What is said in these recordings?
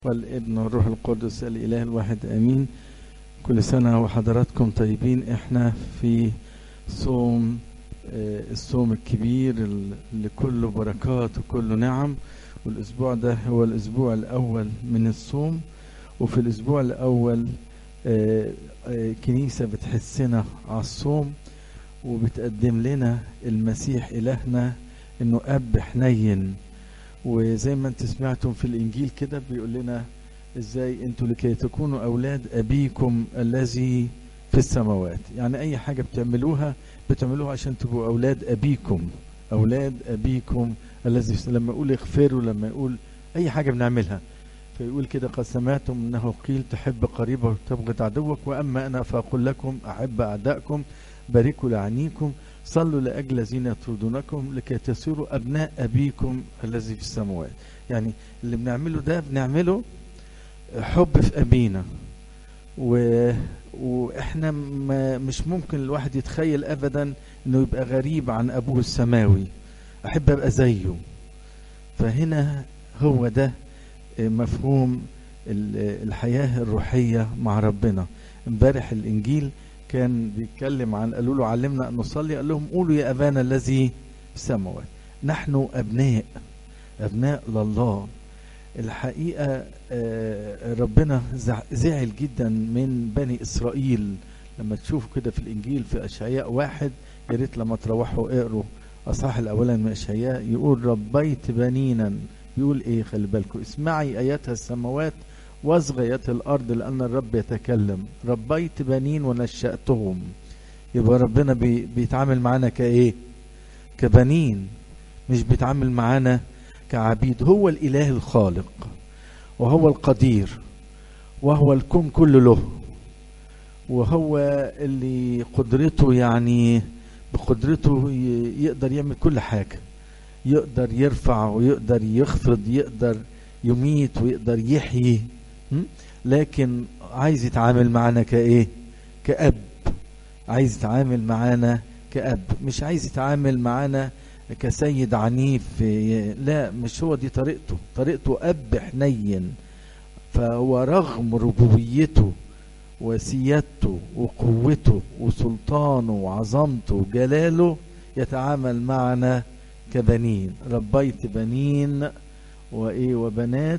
والابن والروح القدس الإله الواحد آمين كل سنة وحضراتكم طيبين احنا في صوم آه، الصوم الكبير اللي كله بركات وكله نعم والأسبوع ده هو الأسبوع الأول من الصوم وفي الأسبوع الأول آه، آه، كنيسة بتحسنا على الصوم وبتقدم لنا المسيح إلهنا إنه أب حنين وزي ما انت سمعتم في الانجيل كده بيقول لنا ازاي انتوا لكي تكونوا اولاد ابيكم الذي في السماوات يعني اي حاجه بتعملوها بتعملوها عشان تبقوا اولاد ابيكم اولاد ابيكم الذي في لما يقول اغفروا لما يقول اي حاجه بنعملها فيقول كده قد سمعتم انه قيل تحب قريبك وتبغض عدوك واما انا فاقول لكم احب اعدائكم باركوا لعنيكم صلوا لأجل الذين يطردونكم لكي تصيروا أبناء أبيكم الذي في السماوات يعني اللي بنعمله ده بنعمله حب في أبينا و... وإحنا ما مش ممكن الواحد يتخيل أبدا إنه يبقى غريب عن أبوه السماوي أحب أبقى زيه فهنا هو ده مفهوم الحياة الروحية مع ربنا امبارح الإنجيل كان بيتكلم عن قالوا له علمنا ان نصلي قال لهم قولوا يا ابانا الذي في السماوات نحن ابناء ابناء لله الحقيقه ربنا زعل جدا من بني اسرائيل لما تشوفوا كده في الانجيل في اشعياء واحد يا ريت لما تروحوا اقروا اصحاح الاولاني من اشعياء يقول ربيت بنينا بيقول ايه خلي بالكم اسمعي اياتها السماوات واصغيت الارض لان الرب يتكلم ربيت بنين ونشاتهم يبقى ربنا بي بيتعامل معانا كايه كبنين مش بيتعامل معانا كعبيد هو الاله الخالق وهو القدير وهو الكون كله له وهو اللي قدرته يعني بقدرته يقدر يعمل كل حاجه يقدر يرفع ويقدر يخفض يقدر يميت ويقدر يحيي لكن عايز يتعامل معانا كايه كأب عايز يتعامل معانا كأب مش عايز يتعامل معانا كسيد عنيف لا مش هو دي طريقته طريقته أب حنين فهو رغم ربوبيته وسيادته وقوته وسلطانه وعظمته وجلاله يتعامل معنا كبنين ربيت بنين وايه وبنات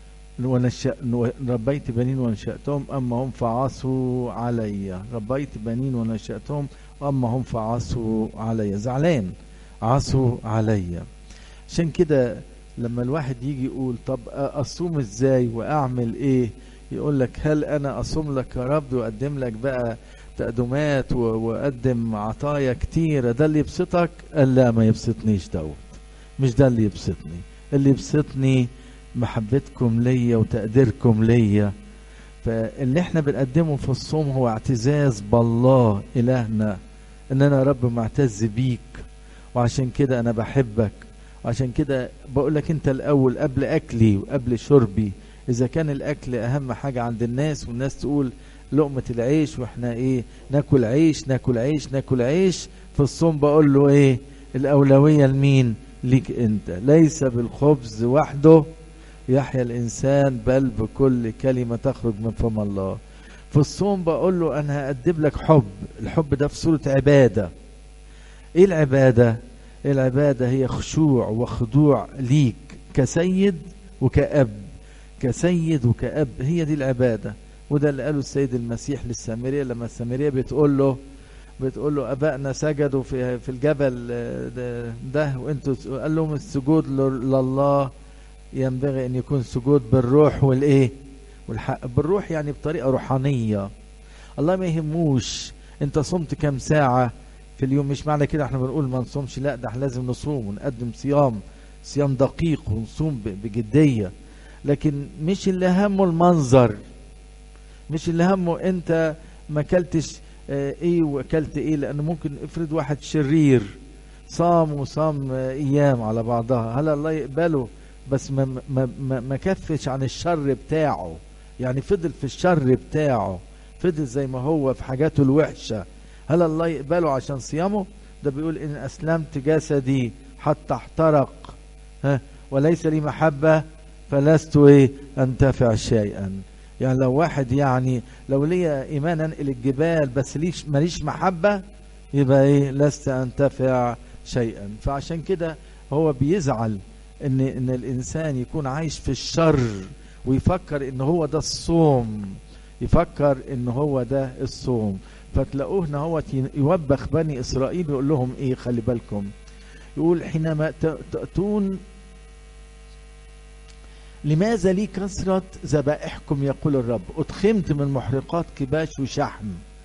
ونشأ ربيت بنين ونشأتهم أما هم فعصوا علي ربيت بنين ونشأتهم أما هم فعصوا علي زعلان عصوا علي عشان كده لما الواحد يجي يقول طب أصوم إزاي وأعمل إيه يقول لك هل أنا أصوم لك يا رب وأقدم لك بقى تقدمات وأقدم عطايا كتيرة ده اللي يبسطك قال لا ما يبسطنيش دوت مش ده اللي يبسطني اللي يبسطني محبتكم ليا وتقديركم ليا فاللي احنا بنقدمه في الصوم هو اعتزاز بالله الهنا ان انا رب معتز بيك وعشان كده انا بحبك وعشان كده بقول لك انت الاول قبل اكلي وقبل شربي اذا كان الاكل اهم حاجه عند الناس والناس تقول لقمه العيش واحنا ايه ناكل عيش ناكل عيش ناكل عيش في الصوم بقول له ايه الاولويه لمين ليك انت ليس بالخبز وحده يحيا الانسان بل بكل كلمه تخرج من فم الله في الصوم بقول له انا هقدم لك حب الحب ده في صوره عباده ايه العباده العباده هي خشوع وخضوع ليك كسيد وكأب كسيد وكأب هي دي العباده وده اللي قاله السيد المسيح للسامريه لما السامريه بتقول له بتقول له ابائنا سجدوا في في الجبل ده, ده وانتوا قال لهم السجود لله ينبغي ان يكون سجود بالروح والايه والحق بالروح يعني بطريقه روحانيه الله ما يهموش انت صمت كام ساعه في اليوم مش معنى كده احنا بنقول ما نصومش لا ده احنا لازم نصوم ونقدم صيام صيام دقيق ونصوم بجديه لكن مش اللي همه المنظر مش اللي همه انت ما اكلتش اه ايه واكلت ايه لانه ممكن افرض واحد شرير صام وصام اه ايام على بعضها هل الله يقبله بس ما ما ما, ما كفش عن الشر بتاعه يعني فضل في الشر بتاعه فضل زي ما هو في حاجاته الوحشه هل الله يقبله عشان صيامه ده بيقول ان اسلمت جسدي حتى احترق ها وليس لي محبه فلست ايه انتفع شيئا يعني لو واحد يعني لو ليا ايمان انقل الجبال بس ليش ماليش محبه يبقى ايه لست انتفع شيئا فعشان كده هو بيزعل ان ان الانسان يكون عايش في الشر ويفكر ان هو ده الصوم يفكر ان هو ده الصوم فتلاقوه هنا هو يوبخ بني اسرائيل يقول لهم ايه خلي بالكم يقول حينما تأتون لماذا لي كثرة ذبائحكم يقول الرب اتخمت من محرقات كباش وشحم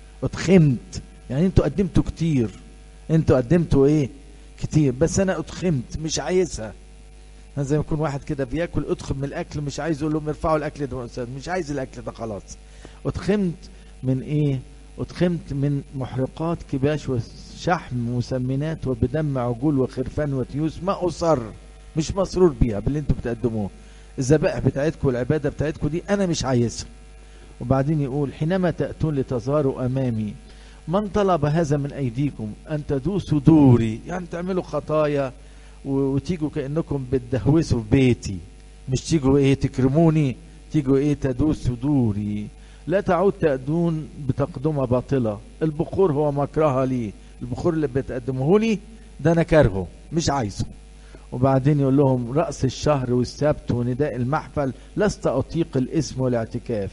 اتخمت يعني انتوا قدمتوا كتير انتوا قدمتوا ايه كتير بس انا اتخمت مش عايزها زي ما يكون واحد كده بياكل ادخل من الاكل مش عايز يقول لهم ارفعوا الاكل ده استاذ مش عايز الاكل ده خلاص اتخمت من ايه اتخمت من محرقات كباش وشحم مسمنات وبدم عجول وخرفان وتيوس ما اصر مش مسرور بيها باللي انتوا بتقدموه الذبائح بتاعتكم والعباده بتاعتكم دي انا مش عايزها وبعدين يقول حينما تاتون لتظهروا امامي من طلب هذا من ايديكم ان تدوسوا دوري يعني تعملوا خطايا وتيجوا كانكم بتدهوسوا في بيتي مش تيجوا ايه تكرموني تيجوا ايه تدوسوا دوري لا تعود تأدون بتقدمة باطلة البخور هو مكرهة لي البخور اللي بتقدمه لي ده انا كارهه مش عايزه وبعدين يقول لهم رأس الشهر والسبت ونداء المحفل لست أطيق الاسم والاعتكاف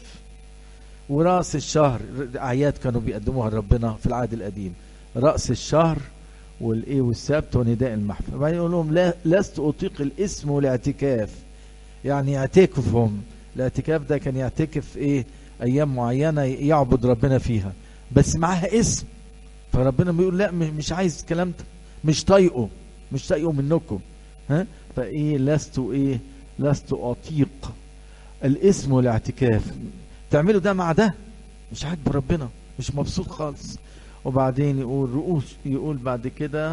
ورأس الشهر أعياد كانوا بيقدموها لربنا في العهد القديم رأس الشهر والايه والسبت ونداء المحفل بعدين يقول لهم لا لست أطيق الاسم والاعتكاف يعني يعتكفهم الاعتكاف ده كان يعتكف ايه ايام معينة يعبد ربنا فيها بس معاها اسم فربنا بيقول لا مش عايز الكلام ده مش طايقه مش طايقه منكم ها فايه لست ايه لست اطيق الاسم والاعتكاف تعملوا ده مع ده مش عاجب ربنا مش مبسوط خالص وبعدين يقول رؤوس يقول بعد كده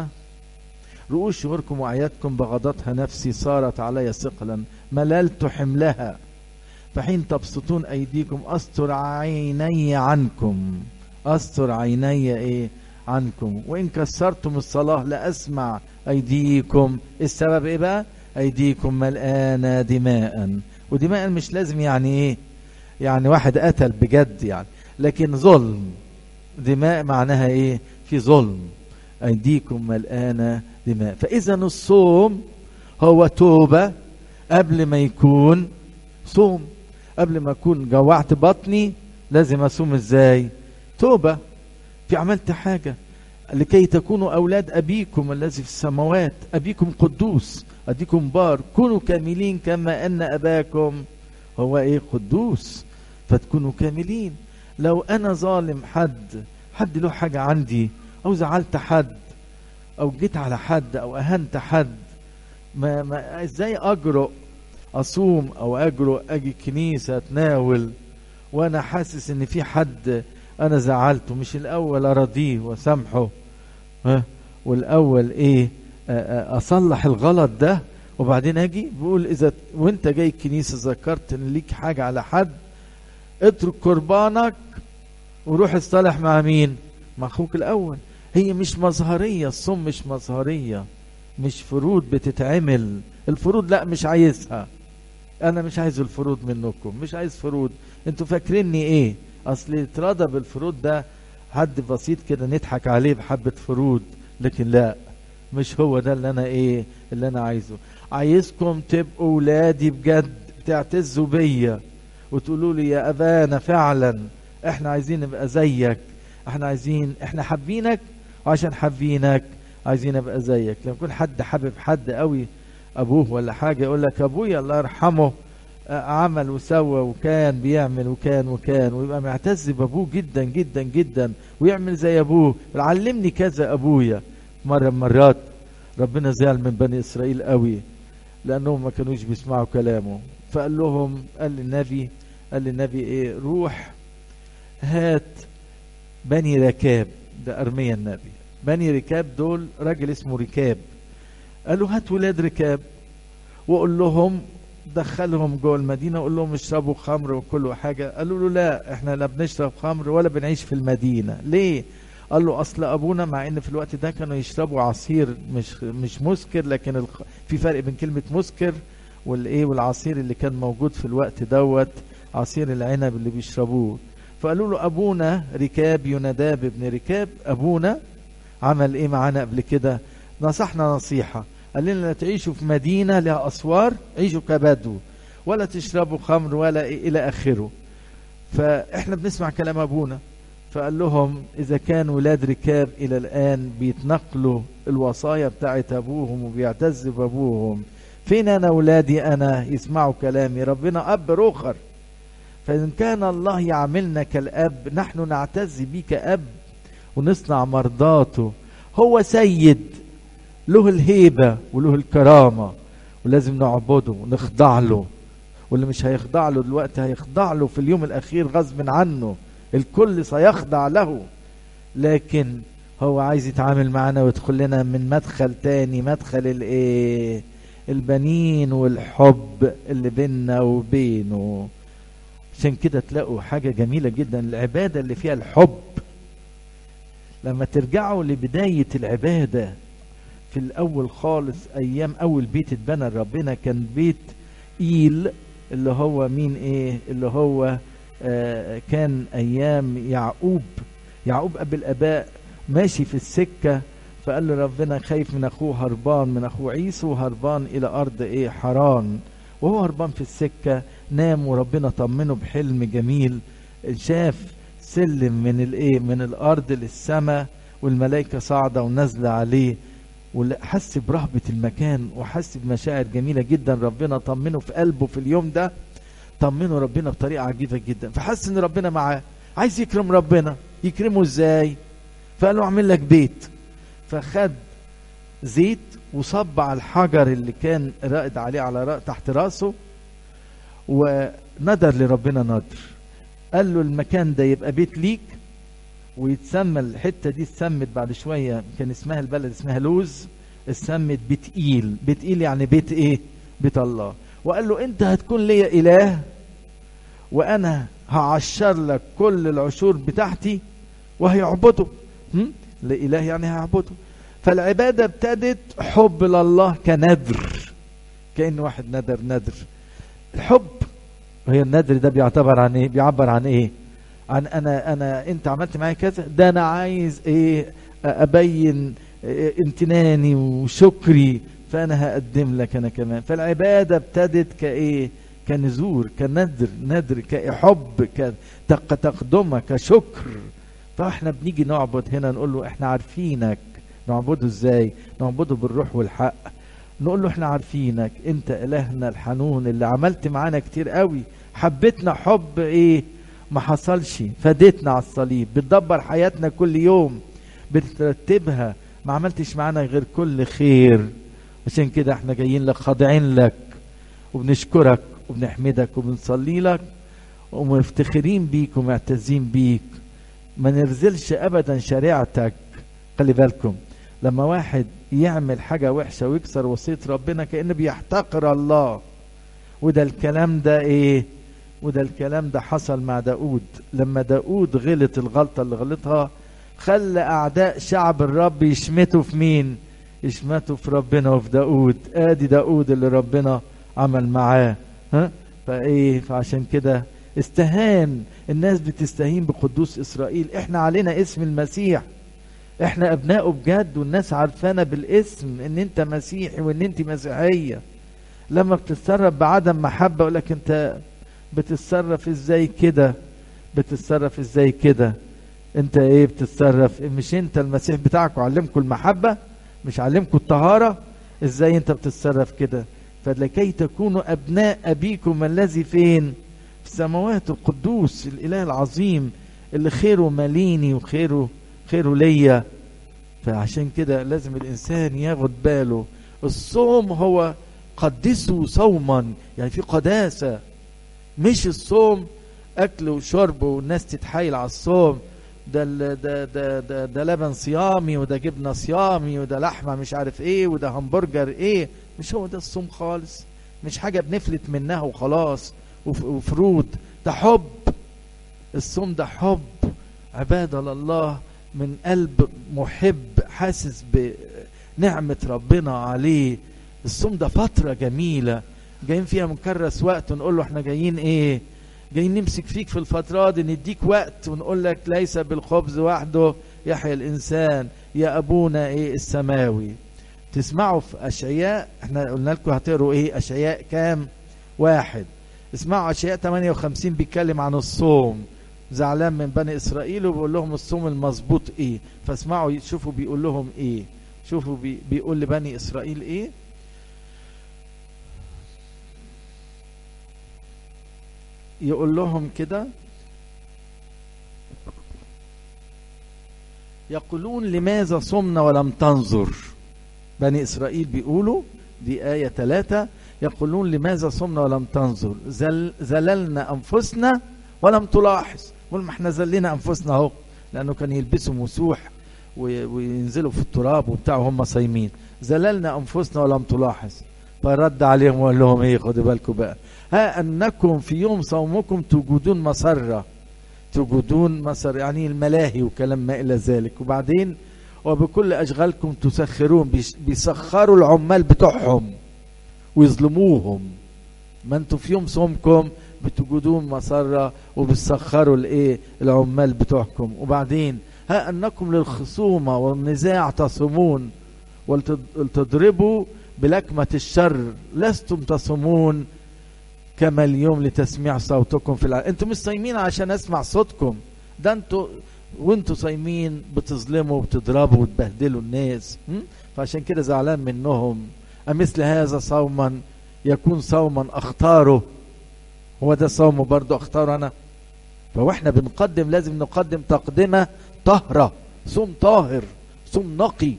رؤوس شهوركم وعيادكم بغضتها نفسي صارت علي ثقلا مللت حملها فحين تبسطون ايديكم استر عيني عنكم استر عيني ايه عنكم وان كسرتم الصلاه لا اسمع ايديكم السبب ايه بقى ايديكم ملآنة دماء ودماء مش لازم يعني ايه يعني واحد قتل بجد يعني لكن ظلم دماء معناها ايه في ظلم ايديكم ملآنة دماء فاذا الصوم هو توبة قبل ما يكون صوم قبل ما اكون جوعت بطني لازم اصوم ازاي توبة في عملت حاجة لكي تكونوا أولاد أبيكم الذي في السماوات أبيكم قدوس أبيكم بار كونوا كاملين كما أن أباكم هو إيه قدوس فتكونوا كاملين لو أنا ظالم حد حد له حاجة عندي أو زعلت حد أو جيت على حد أو أهنت حد ما, ما إزاي أجرؤ أصوم أو أجرؤ أجي الكنيسة أتناول وأنا حاسس إن في حد انا زعلته مش الاول ارضيه وسامحه ها والاول ايه اصلح الغلط ده وبعدين اجي بيقول اذا وانت جاي الكنيسه ذكرت ان ليك حاجه على حد اترك قربانك وروح اصطلح مع مين مع اخوك الاول هي مش مظهريه الصوم مش مظهريه مش فروض بتتعمل الفروض لا مش عايزها انا مش عايز الفروض منكم مش عايز فروض انتوا فاكريني ايه اصل اتراضى بالفروض ده حد بسيط كده نضحك عليه بحبة فروض لكن لا مش هو ده اللي انا ايه اللي انا عايزه عايزكم تبقوا ولادي بجد تعتزوا بيا وتقولوا لي يا ابانا فعلا احنا عايزين نبقى زيك احنا عايزين احنا حابينك وعشان حابينك عايزين ابقى زيك لما يكون حد حابب حد قوي ابوه ولا حاجه يقول لك ابويا الله يرحمه عمل وسوى وكان بيعمل وكان وكان ويبقى معتز بابوه جدا جدا جدا ويعمل زي ابوه علمني كذا ابويا مره من مرات ربنا زعل من بني اسرائيل قوي لانهم ما كانوش بيسمعوا كلامه فقال لهم قال للنبي قال للنبي ايه روح هات بني ركاب ده ارميا النبي بني ركاب دول راجل اسمه ركاب قال له هات ولاد ركاب وقول لهم دخلهم جوه المدينة وقول لهم اشربوا خمر وكل حاجة قالوا له لا احنا لا بنشرب خمر ولا بنعيش في المدينة ليه قال له اصل ابونا مع ان في الوقت ده كانوا يشربوا عصير مش مش مسكر لكن الخ... في فرق بين كلمة مسكر والايه والعصير اللي كان موجود في الوقت دوت عصير العنب اللي بيشربوه فقالوا له ابونا ركاب يوناداب ابن ركاب ابونا عمل ايه معانا قبل كده نصحنا نصيحة قال لنا لا تعيشوا في مدينة لها أسوار عيشوا كبدو ولا تشربوا خمر ولا إيه إلى آخره فإحنا بنسمع كلام أبونا فقال لهم إذا كان ولاد ركاب إلى الآن بيتنقلوا الوصايا بتاعت أبوهم وبيعتز بأبوهم فين أنا ولادي أنا يسمعوا كلامي ربنا أب روخر فإن كان الله يعملنا كالأب نحن نعتز بيه كأب ونصنع مرضاته هو سيد له الهيبة وله الكرامة ولازم نعبده ونخضع له واللي مش هيخضع له دلوقتي هيخضع له في اليوم الأخير غصب عنه الكل سيخضع له لكن هو عايز يتعامل معنا ويدخل لنا من مدخل تاني مدخل الايه البنين والحب اللي بيننا وبينه عشان كده تلاقوا حاجة جميلة جدا العبادة اللي فيها الحب لما ترجعوا لبداية العبادة في الأول خالص أيام أول بيت اتبنى لربنا كان بيت إيل اللي هو مين إيه اللي هو آه كان أيام يعقوب يعقوب أبي الآباء ماشي في السكة فقال له ربنا خايف من أخوه هربان من أخوه عيسو هربان إلى أرض إيه حران وهو هربان في السكة نام وربنا طمنه بحلم جميل شاف سلم من الايه من الارض للسماء والملائكه صاعده ونازله عليه وحس برهبه المكان وحس بمشاعر جميله جدا ربنا طمنه في قلبه في اليوم ده طمنه ربنا بطريقه عجيبه جدا فحس ان ربنا معاه عايز يكرم ربنا يكرمه ازاي فقال له اعمل لك بيت فخد زيت وصب على الحجر اللي كان رائد عليه على رأ... تحت راسه وندر لربنا ندر قال له المكان ده يبقى بيت ليك ويتسمى الحتة دي اتسمت بعد شوية كان اسمها البلد اسمها لوز اتسمت بيت إيل بيت إيل يعني بيت ايه بيت الله وقال له انت هتكون ليا إله وأنا هعشر لك كل العشور بتاعتي وهيعبده لإله يعني هيعبده فالعبادة ابتدت حب لله كندر كأن واحد ندر ندر الحب وهي الندر ده بيعتبر عن ايه بيعبر عن ايه عن انا انا انت عملت معايا كذا ده انا عايز ايه ابين إيه امتناني وشكري فانا هقدم لك انا كمان فالعباده ابتدت كايه كنزور كندر ندر كحب كتقدمه كشكر فاحنا بنيجي نعبد هنا نقول له احنا عارفينك نعبده ازاي نعبده بالروح والحق نقول له احنا عارفينك انت الهنا الحنون اللي عملت معانا كتير قوي حبيتنا حب ايه ما حصلش فديتنا على الصليب بتدبر حياتنا كل يوم بترتبها ما عملتش معانا غير كل خير عشان كده احنا جايين لك خاضعين لك وبنشكرك وبنحمدك وبنصلي لك ومفتخرين بيك ومعتزين بيك ما نرزلش ابدا شريعتك خلي بالكم لما واحد يعمل حاجة وحشة ويكسر وصية ربنا كأنه بيحتقر الله وده الكلام ده ايه وده الكلام ده حصل مع داود لما داود غلط الغلطة اللي غلطها خلى أعداء شعب الرب يشمتوا في مين يشمتوا في ربنا وفي داود ادي داود اللي ربنا عمل معاه ها فايه فعشان كده استهان الناس بتستهين بقدوس اسرائيل احنا علينا اسم المسيح احنا ابنائه بجد والناس عارفانا بالاسم ان انت مسيحي وان انت مسيحيه لما بتتصرف بعدم محبه يقول لك انت بتتصرف ازاي كده بتتصرف ازاي كده انت ايه بتتصرف مش انت المسيح بتاعك وعلمكم المحبه مش علمكم الطهاره ازاي انت بتتصرف كده فلكي تكونوا ابناء ابيكم الذي فين في السماوات القدوس الاله العظيم اللي خيره ماليني وخيره خيره ليا فعشان كده لازم الانسان ياخد باله الصوم هو قدسوا صوما يعني في قداسه مش الصوم اكل وشرب والناس تتحايل على الصوم ده ده ده ده, ده لبن صيامي وده جبنه صيامي وده لحمه مش عارف ايه وده همبرجر ايه مش هو ده الصوم خالص مش حاجه بنفلت منها وخلاص وفروض ده حب الصوم ده حب عباده لله من قلب محب حاسس بنعمه ربنا عليه الصوم ده فتره جميله جايين فيها مكرس وقت ونقول له احنا جايين ايه جايين نمسك فيك في الفترة دي نديك وقت ونقول لك ليس بالخبز وحده يحيى الإنسان يا أبونا إيه السماوي تسمعوا في أشعياء احنا قلنا لكم هتقروا إيه أشعياء كام واحد اسمعوا أشعياء 58 بيتكلم عن الصوم زعلان من بني إسرائيل وبيقول لهم الصوم المظبوط إيه فاسمعوا شوفوا بيقول لهم إيه شوفوا بي بيقول لبني إسرائيل إيه يقول لهم كده يقولون لماذا صمنا ولم تنظر بني إسرائيل بيقولوا دي آية ثلاثة يقولون لماذا صمنا ولم تنظر زل زللنا أنفسنا ولم تلاحظ قول ما احنا زلنا أنفسنا اهو لأنه كان يلبسوا مسوح وينزلوا في التراب وبتاع وهم صايمين زللنا أنفسنا ولم تلاحظ فرد عليهم وقال لهم ايه خدوا بالكم بقى ها أنكم في يوم صومكم توجدون مسرة توجدون مسر يعني الملاهي وكلام ما إلى ذلك وبعدين وبكل أشغالكم تسخرون بيسخروا العمال بتوعهم ويظلموهم ما انتوا في يوم صومكم بتوجدون مسرة وبتسخروا الايه العمال بتوعكم وبعدين ها أنكم للخصومة والنزاع تصومون ولتضربوا بلكمة الشر لستم تصومون كما اليوم لتسميع صوتكم في العالم انتوا مش صايمين عشان اسمع صوتكم ده انتوا وانتوا صايمين بتظلموا وبتضربوا وتبهدلوا الناس م? فعشان كده زعلان منهم أمثل هذا صوما يكون صوما اختاره هو ده صوم برضه اختاره انا فهو احنا بنقدم لازم نقدم تقدمة طهرة صوم طاهر صوم نقي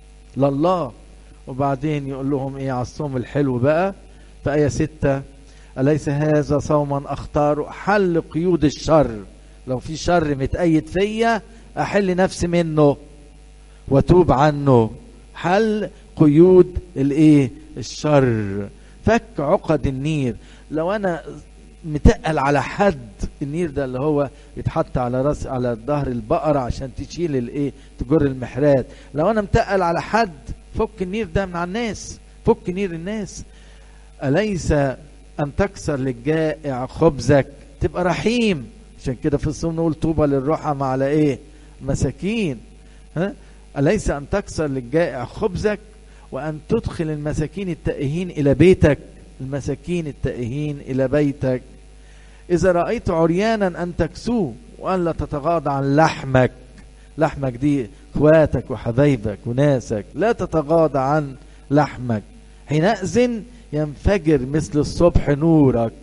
لله وبعدين يقول لهم ايه على الصوم الحلو بقى في آية ستة أليس هذا صوما أختار حل قيود الشر لو في شر متأيد فيا أحل نفسي منه وتوب عنه حل قيود الايه الشر فك عقد النير لو انا متقل على حد النير ده اللي هو يتحط على راس على ظهر البقرة عشان تشيل الايه تجر المحرات لو انا متقل على حد فك النير ده من على الناس فك نير الناس أليس أن تكسر للجائع خبزك تبقى رحيم عشان كده في الصوم نقول طوبى للرحمة على ايه مساكين ها أليس أن تكسر للجائع خبزك وأن تدخل المساكين التائهين إلى بيتك المساكين التائهين إلى بيتك إذا رأيت عريانا أن تكسوه وأن لا تتغاضى عن لحمك لحمك دي اخواتك وحبايبك وناسك لا تتغاضى عن لحمك حينئذ ينفجر مثل الصبح نورك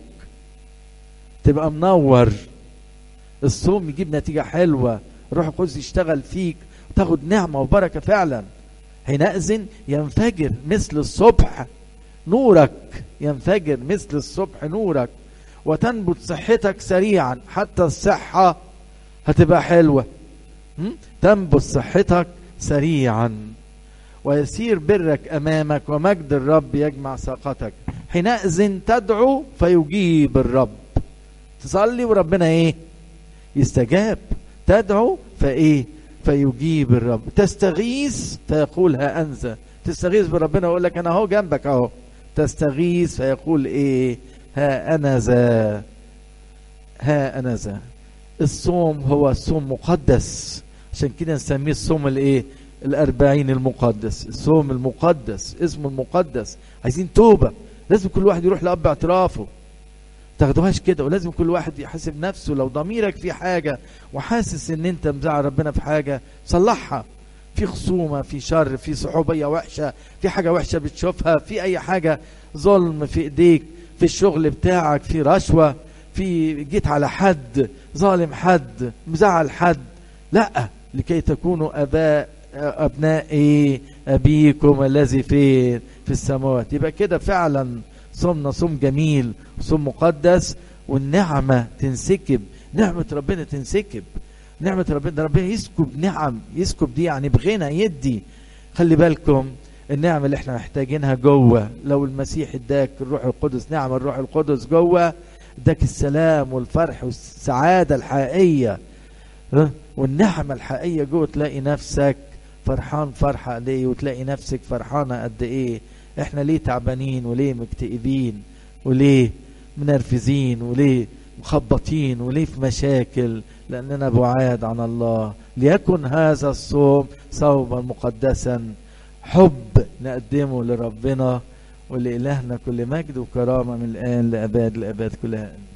تبقى منور الصوم يجيب نتيجة حلوة روح القدس يشتغل فيك تاخد نعمة وبركة فعلا حينئذ ينفجر مثل الصبح نورك ينفجر مثل الصبح نورك وتنبت صحتك سريعا حتى الصحة هتبقى حلوة تنبت صحتك سريعا ويسير برك أمامك ومجد الرب يجمع ساقتك حينئذ تدعو فيجيب الرب تصلي وربنا ايه يستجاب تدعو فايه فيجيب الرب تستغيث فيقول ها انزى تستغيث بربنا ويقول لك انا اهو جنبك اهو تستغيث فيقول ايه ها انا ذا ها انا ذا الصوم هو صوم مقدس عشان كده نسميه الصوم الايه الأربعين المقدس الصوم المقدس اسمه المقدس عايزين توبة لازم كل واحد يروح لأب اعترافه تاخدوهاش كده ولازم كل واحد يحاسب نفسه لو ضميرك في حاجة وحاسس ان انت مزعل ربنا في حاجة صلحها في خصومة في شر في صحوبية وحشة في حاجة وحشة بتشوفها في اي حاجة ظلم في ايديك في الشغل بتاعك في رشوة في جيت على حد ظالم حد مزعل حد لا لكي تكونوا اباء ابناء ايه ابيكم الذي فين في السماوات يبقى كده فعلا صومنا صوم جميل صوم مقدس والنعمة تنسكب نعمة ربنا تنسكب نعمة ربنا ربنا يسكب نعم يسكب دي يعني بغنى يدي خلي بالكم النعمة اللي احنا محتاجينها جوه لو المسيح اداك الروح القدس نعم الروح القدس جوه اداك السلام والفرح والسعادة الحقيقية والنعمة الحقيقية جوه تلاقي نفسك فرحان فرحة قد ايه وتلاقي نفسك فرحانة قد ايه احنا ليه تعبانين وليه مكتئبين وليه منرفزين وليه مخبطين وليه في مشاكل لأننا بعاد عن الله ليكن هذا الصوم صوما مقدسا حب نقدمه لربنا ولإلهنا كل مجد وكرامة من الآن لأباد الأباد كلها